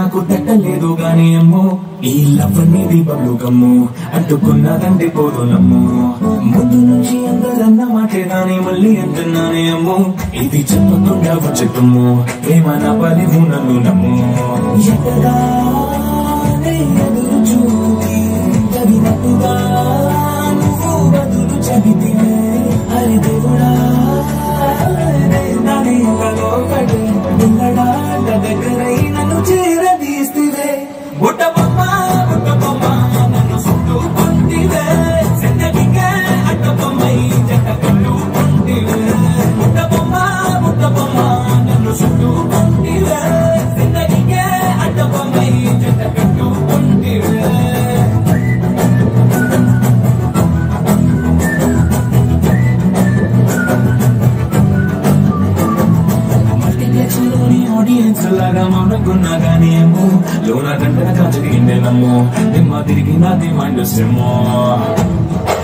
నాకు తట్టలేదు గాని అమ్మో ఈ లవ్ అనేది బబ్లు గమ్ము అంటుకున్నదంటే పోదు నమ్ము ముందు నుంచి అందరన్న మాటే గాని మళ్ళీ అంటున్నానే అమ్మో ఇది చెప్పకుండా వచ్చేతుమ్ము ప్రేమ నా పలివు నన్ను నమ్ము ఎక్కడానే ఎదురు చూపి తగినట్టుగా నువ్వు బదులు చెబితివే హరి దేవుడా నాని ఇంతలో పడి నిన్నడా దగ్గరై నన్ను చేరదీస్తివే బుట్ట బొమ్మ బుట్ట బొమ్మ నన్ను చుట్టూ కొంటివే సెన్నగికే అట్ట బొమ్మై జట్ట కట్టు కొంటివే బుట్ట బొమ్మ బుట్ట బొమ్మ నన్ను చుట్టూ కొంటివే సెన్నగికే అట్ట బొమ్మై జట్ట కట్టు కొంటివే మల్టీప్లెక్స్ లోని ఆడియన్స్ లాగా మౌనకున్నా గానీ ఏమో లోన గంటనగా జరిగిందే నమ్ము నిమ్మ తిరిగి నాది మైండ్ సిమ్మో